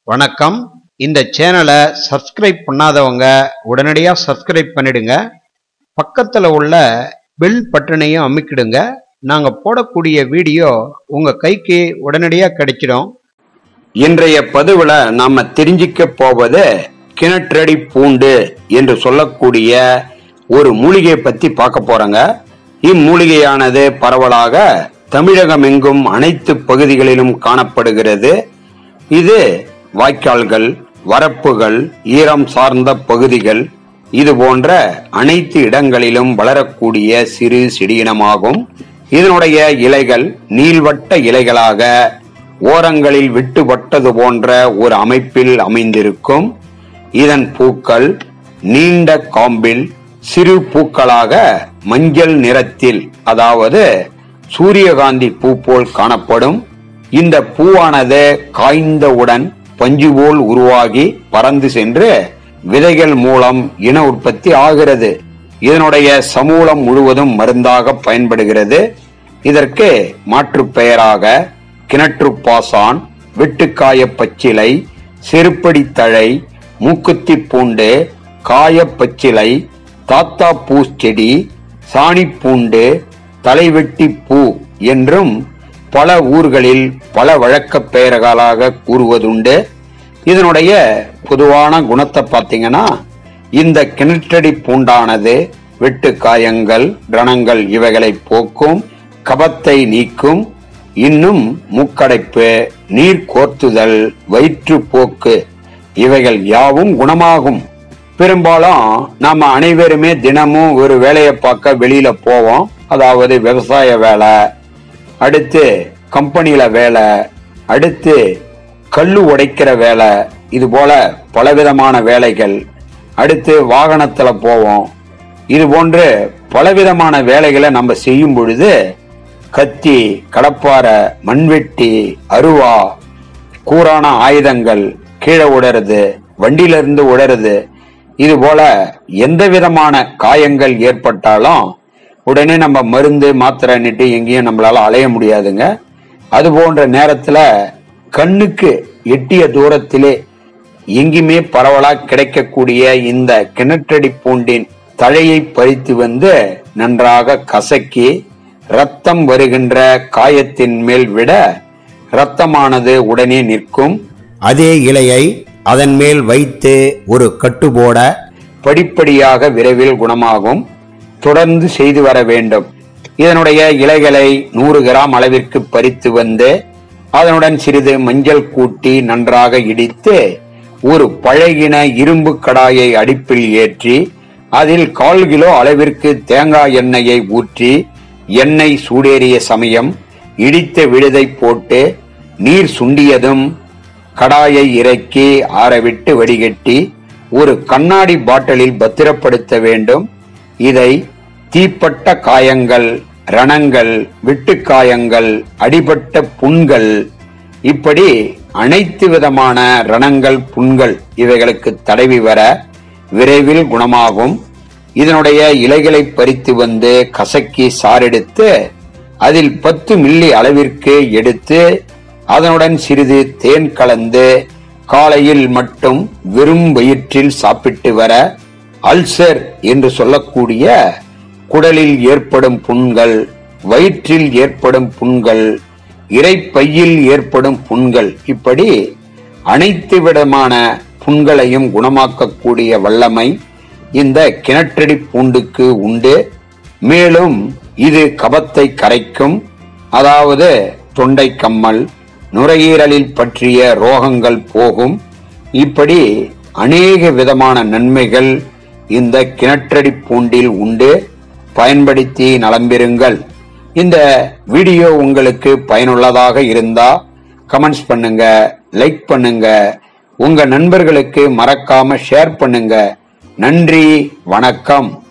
வணக்கம் இந்த சேனலை சப்ஸ்கிரைப் பண்ணாதவங்க உடனடியாக சப்ஸ்கிரைப் பண்ணிடுங்க பக்கத்தில் உள்ள பெல் பட்டனையும் அமுக்கிடுங்க நாங்கள் போடக்கூடிய வீடியோ உங்கள் கைக்கு உடனடியாக கிடைச்சிடும் இன்றைய பதிவுல நாம தெரிஞ்சிக்க போவது கிணற்றடி பூண்டு என்று சொல்லக்கூடிய ஒரு மூலிகை பத்தி பார்க்க போறோங்க இம்மூலிகையானது பரவலாக தமிழகம் எங்கும் அனைத்து பகுதிகளிலும் காணப்படுகிறது இது வாய்க்கால்கள் வரப்புகள் ஈரம் சார்ந்த பகுதிகள் இது போன்ற அனைத்து இடங்களிலும் வளரக்கூடிய சிறு செடியினமாகும் இதனுடைய இலைகள் நீள்வட்ட இலைகளாக ஓரங்களில் விட்டுப்பட்டது போன்ற ஒரு அமைப்பில் அமைந்திருக்கும் இதன் பூக்கள் நீண்ட காம்பில் சிறு பூக்களாக மஞ்சள் நிறத்தில் அதாவது சூரியகாந்தி பூ போல் காணப்படும் இந்த பூவானது காய்ந்தவுடன் பஞ்சு போல் உருவாகி பறந்து சென்று விதைகள் மூலம் இன உற்பத்தி ஆகிறது இதனுடைய சமூலம் முழுவதும் மருந்தாக பயன்படுகிறது இதற்கு மாற்றுப் பெயராக கிணற்று பாசான் வெட்டுக்காய பச்சிலை செருப்படி தழை மூக்குத்தி பூண்டு காயப்பச்சிலை தாத்தா பூச்செடி சாணிப்பூண்டு தலைவெட்டி பூ என்றும் பல ஊர்களில் பல வழக்கப் பெயர்களாக கூறுவதுண்டு இதனுடைய பொதுவான குணத்தை பார்த்தீங்கன்னா இந்த கிணற்றடி பூண்டானது வெட்டு காயங்கள் ரணங்கள் இவைகளை போக்கும் கபத்தை நீக்கும் இன்னும் மூக்கடைப்பு நீர் கோர்த்துதல் வயிற்றுப்போக்கு இவைகள் யாவும் குணமாகும் பெரும்பாலும் நாம அனைவருமே தினமும் ஒரு வேலையை பார்க்க வெளியில போவோம் அதாவது விவசாய வேலை அடுத்து கம்பெனியில வேலை அடுத்து கல்லு உடைக்கிற வேலை இது போல பலவிதமான வேலைகள் அடுத்து வாகனத்துல போவோம் இது போன்று பலவிதமான வேலைகளை நம்ம செய்யும் பொழுது கத்தி கடப்பாரை மண்வெட்டி அருவா கூரான ஆயுதங்கள் கீழே உடறது வண்டியில இருந்து உடறது இது போல எந்த விதமான காயங்கள் ஏற்பட்டாலும் உடனே நம்ம மருந்து மாத்திரை நிட்டு எங்கேயும் நம்மளால அலைய முடியாதுங்க அது போன்ற நேரத்துல கண்ணுக்கு எட்டிய தூரத்திலே எங்குமே பரவலா கிடைக்கக்கூடிய இந்த கிணற்றடி பூண்டின் தழையை பறித்து வந்து நன்றாக கசக்கி ரத்தம் வருகின்ற காயத்தின் மேல் விட ரத்தமானது உடனே நிற்கும் அதே இலையை அதன் மேல் வைத்து ஒரு கட்டு போட படிப்படியாக விரைவில் குணமாகும் தொடர்ந்து செய்து வர வேண்டும் இதனுடைய இலைகளை நூறு கிராம் அளவிற்கு பறித்து வந்து அதனுடன் சிறிது மஞ்சள் கூட்டி நன்றாக இடித்து ஒரு பழகின இரும்பு கடாயை அடுப்பில் ஏற்றி அதில் கால் கிலோ அளவிற்கு தேங்காய் எண்ணெயை ஊற்றி எண்ணெய் சூடேறிய சமயம் இடித்த விழுதை போட்டு நீர் சுண்டியதும் கடாயை இறக்கி ஆறவிட்டு வடிகட்டி ஒரு கண்ணாடி பாட்டிலில் பத்திரப்படுத்த வேண்டும் இதை தீப்பட்ட காயங்கள் ரணங்கள் வெட்டுக்காயங்கள் அடிபட்ட புண்கள் இப்படி அனைத்து விதமான ரணங்கள் புண்கள் இவைகளுக்கு தடவி வர விரைவில் குணமாகும் இதனுடைய இலைகளை பறித்து வந்து கசக்கி சாரெடுத்து அதில் பத்து மில்லி அளவிற்கு எடுத்து அதனுடன் சிறிது தேன் கலந்து காலையில் மட்டும் வெறும் வயிற்றில் சாப்பிட்டு வர அல்சர் என்று சொல்லக்கூடிய குடலில் ஏற்படும் புண்கள் வயிற்றில் ஏற்படும் புண்கள் இறைப்பையில் ஏற்படும் புண்கள் இப்படி அனைத்து விதமான புண்களையும் குணமாக்கக்கூடிய வல்லமை இந்த கிணற்றடி பூண்டுக்கு உண்டு மேலும் இது கபத்தை கரைக்கும் அதாவது தொண்டை கம்மல் நுரையீரலில் பற்றிய ரோகங்கள் போகும் இப்படி அநேக விதமான நன்மைகள் இந்த கிணற்றடி பூண்டில் உண்டு பயன்படுத்தி நலம்பெறுங்கள் இந்த வீடியோ உங்களுக்கு பயனுள்ளதாக இருந்தா கமெண்ட்ஸ் பண்ணுங்க லைக் பண்ணுங்க உங்க நண்பர்களுக்கு மறக்காம ஷேர் பண்ணுங்க நன்றி வணக்கம்